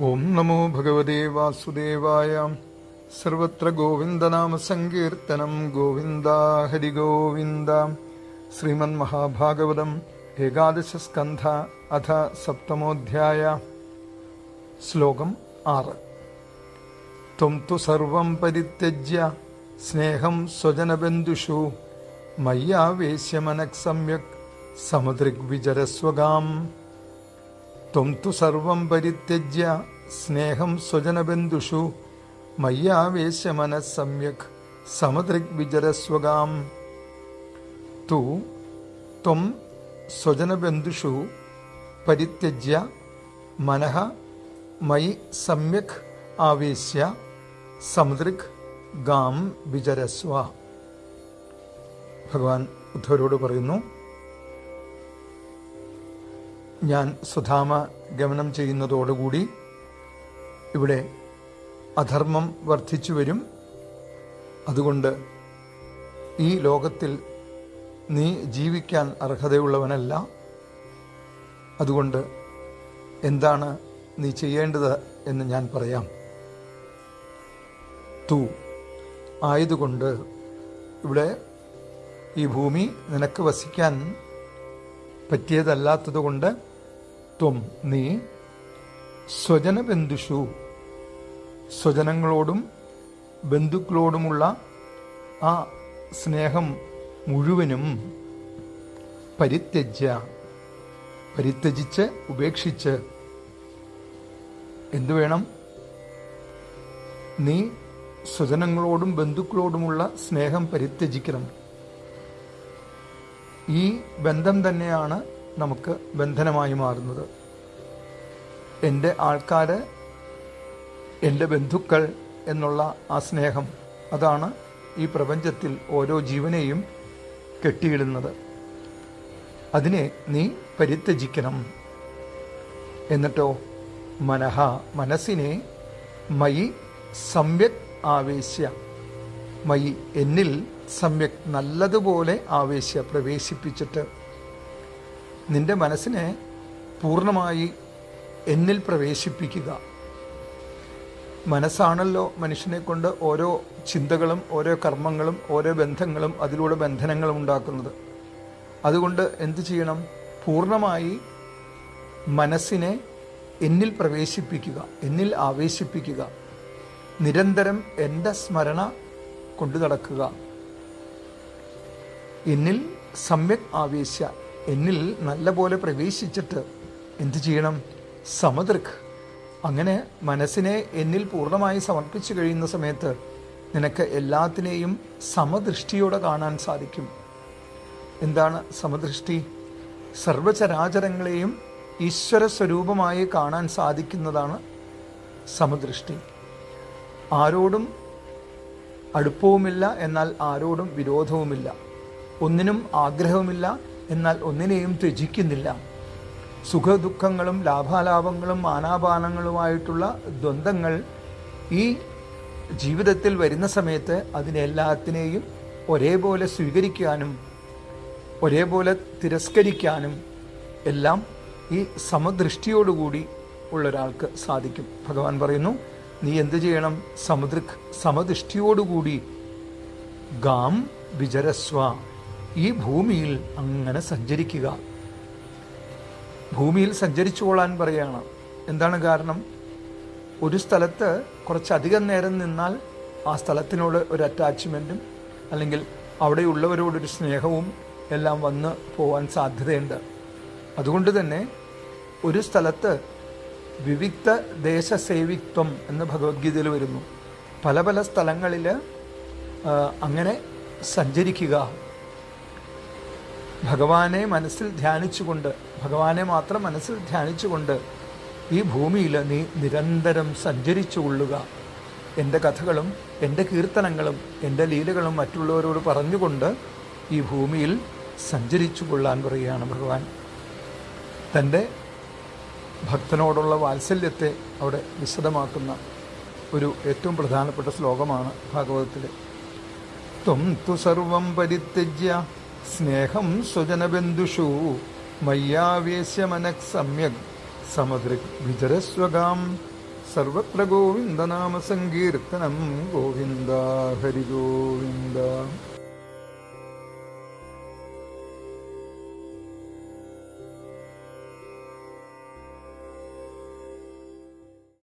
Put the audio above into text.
ഓം നമോ ഭഗവതേ വാസുദേവായ സർവത്ര ഗോവിന്ദനാമ സങ്കീർത്തനം ഗോവിന്ദ ഹരി ഗോവിന്ദ ശ്രീമൻ മഹാഭാഗവതം ഏകാദശ സ്കന്ധ അഥ സപ്തമോധ്യായ ശ്ലോകം ആറ് ത്വം തു സർവം പരിത്യജ്യ സ്നേഹം സ്വജനബന്ധുഷു മയ്യാവേശ്യമനക് സമ്യക് സമുദ്രിഗ്വിചരസ്വകാം ത്വം തു സർവം പരിത്യജ്യ സ്നേഹം സ്വജനബന്ധുഷു മയ്യാവേശ്യമനഃ സമ്യക് സമദൃഗ്വിചരസ്വകാം തു ത്വം സ്വജനബന്ധുഷു പരിത്യജ്യ മനഃ മയി സമ്യക് ആവേശ്യ സമുദ്രിക് ഗാം വിചരസ്വ ഭഗവാൻ ഉദ്ധവരോട് പറയുന്നു ഞാൻ സുധാമ ഗമനം ചെയ്യുന്നതോടുകൂടി ഇവിടെ അധർമ്മം വർദ്ധിച്ചു വരും അതുകൊണ്ട് ഈ ലോകത്തിൽ നീ ജീവിക്കാൻ അർഹതയുള്ളവനല്ല അതുകൊണ്ട് എന്താണ് നീ ചെയ്യേണ്ടത് എന്ന് ഞാൻ പറയാം തു ആയതുകൊണ്ട് ഇവിടെ ഈ ഭൂമി നിനക്ക് വസിക്കാൻ പറ്റിയതല്ലാത്തതുകൊണ്ട് ത്വം നീ സ്വജനബന്ധുഷു സ്വജനങ്ങളോടും ബന്ധുക്കളോടുമുള്ള ആ സ്നേഹം മുഴുവനും പരിത്യജ്യ പരിത്യജിച്ച് ഉപേക്ഷിച്ച് എന്തു വേണം നീ സ്വജനങ്ങളോടും ബന്ധുക്കളോടുമുള്ള സ്നേഹം പരിത്യജിക്കണം ഈ ബന്ധം തന്നെയാണ് നമുക്ക് ബന്ധനമായി മാറുന്നത് എൻ്റെ ആൾക്കാർ എൻ്റെ ബന്ധുക്കൾ എന്നുള്ള ആ സ്നേഹം അതാണ് ഈ പ്രപഞ്ചത്തിൽ ഓരോ ജീവനെയും കെട്ടിയിടുന്നത് അതിനെ നീ പരിത്യജിക്കണം എന്നിട്ടോ മനഃ മനസ്സിനെ മയി സമ്യക് ആവേശ്യ മയി എന്നിൽ സമ്യക് നല്ലതുപോലെ ആവേശ്യ പ്രവേശിപ്പിച്ചിട്ട് നിന്റെ മനസ്സിനെ പൂർണ്ണമായി എന്നിൽ പ്രവേശിപ്പിക്കുക മനസ്സാണല്ലോ മനുഷ്യനെ കൊണ്ട് ഓരോ ചിന്തകളും ഓരോ കർമ്മങ്ങളും ഓരോ ബന്ധങ്ങളും അതിലൂടെ ബന്ധനങ്ങളും ഉണ്ടാക്കുന്നത് അതുകൊണ്ട് എന്തു ചെയ്യണം പൂർണ്ണമായി മനസ്സിനെ എന്നിൽ പ്രവേശിപ്പിക്കുക എന്നിൽ ആവേശിപ്പിക്കുക നിരന്തരം എൻ്റെ സ്മരണ കൊണ്ടു നടക്കുക എന്നിൽ സമ്യക് ആവേശ എന്നിൽ നല്ലപോലെ പ്രവേശിച്ചിട്ട് എന്തു ചെയ്യണം സമദൃക് അങ്ങനെ മനസ്സിനെ എന്നിൽ പൂർണ്ണമായി സമർപ്പിച്ചു കഴിയുന്ന സമയത്ത് നിനക്ക് എല്ലാത്തിനെയും സമദൃഷ്ടിയോടെ കാണാൻ സാധിക്കും എന്താണ് സമദൃഷ്ടി സർവചരാചരങ്ങളെയും ഈശ്വര സ്വരൂപമായി കാണാൻ സാധിക്കുന്നതാണ് സമദൃഷ്ടി ആരോടും അടുപ്പവുമില്ല എന്നാൽ ആരോടും വിരോധവുമില്ല ഒന്നിനും ആഗ്രഹവുമില്ല എന്നാൽ ഒന്നിനെയും ത്യജിക്കുന്നില്ല സുഖദുഃഖങ്ങളും ലാഭാലാഭങ്ങളും മാനാപാനങ്ങളുമായിട്ടുള്ള ദ്വന്ദ്ങ്ങൾ ഈ ജീവിതത്തിൽ വരുന്ന സമയത്ത് അതിനെല്ലാത്തിനെയും ഒരേപോലെ സ്വീകരിക്കാനും ഒരേപോലെ തിരസ്കരിക്കാനും എല്ലാം ഈ സമദൃഷ്ടിയോടുകൂടി ഉള്ള ഒരാൾക്ക് സാധിക്കും ഭഗവാൻ പറയുന്നു നീ എന്ത് ചെയ്യണം സമുദ്ര സമദൃഷ്ടിയോടുകൂടി ഗാം വിചരസ്വ ഈ ഭൂമിയിൽ അങ്ങനെ സഞ്ചരിക്കുക ഭൂമിയിൽ സഞ്ചരിച്ചു കൊള്ളാൻ പറയുകയാണ് എന്താണ് കാരണം ഒരു സ്ഥലത്ത് കുറച്ചധികം നേരം നിന്നാൽ ആ സ്ഥലത്തിനോട് ഒരു അറ്റാച്ച്മെൻറ്റും അല്ലെങ്കിൽ അവിടെയുള്ളവരോടൊരു സ്നേഹവും എല്ലാം വന്ന് പോകാൻ സാധ്യതയുണ്ട് അതുകൊണ്ട് തന്നെ ഒരു സ്ഥലത്ത് വിവിക്ത ദേശസേവിത്വം എന്ന് ഭഗവത്ഗീതയിൽ വരുന്നു പല പല സ്ഥലങ്ങളിൽ അങ്ങനെ സഞ്ചരിക്കുക ഭഗവാനെ മനസ്സിൽ ധ്യാനിച്ചുകൊണ്ട് ഭഗവാനെ മാത്രം മനസ്സിൽ ധ്യാനിച്ചുകൊണ്ട് ഈ ഭൂമിയിൽ നീ നിരന്തരം സഞ്ചരിച്ചു കൊള്ളുക എൻ്റെ കഥകളും എൻ്റെ കീർത്തനങ്ങളും എൻ്റെ ലീലകളും മറ്റുള്ളവരോട് പറഞ്ഞുകൊണ്ട് ഈ ഭൂമിയിൽ സഞ്ചരിച്ചു കൊള്ളാൻ പറയുകയാണ് ഭഗവാൻ തൻ്റെ ഭക്തനോടുള്ള വാത്സല്യത്തെ അവിടെ വിശദമാക്കുന്ന ഒരു ഏറ്റവും പ്രധാനപ്പെട്ട ശ്ലോകമാണ് ഭാഗവതത്തിൽ ത്വം തു സർവം പരിത്യജ്യ സ്നേഹം സ്വജനബന്ധുഷു മയ്യാവേശ്യമനക് സമ്യക് സമദൃക് വിചരസ്വകാം സർവത്ര ഗോവിന്ദനാമസങ്കീർത്തനം ഗോവിന്ദ ഹരി ഗോവിന്ദ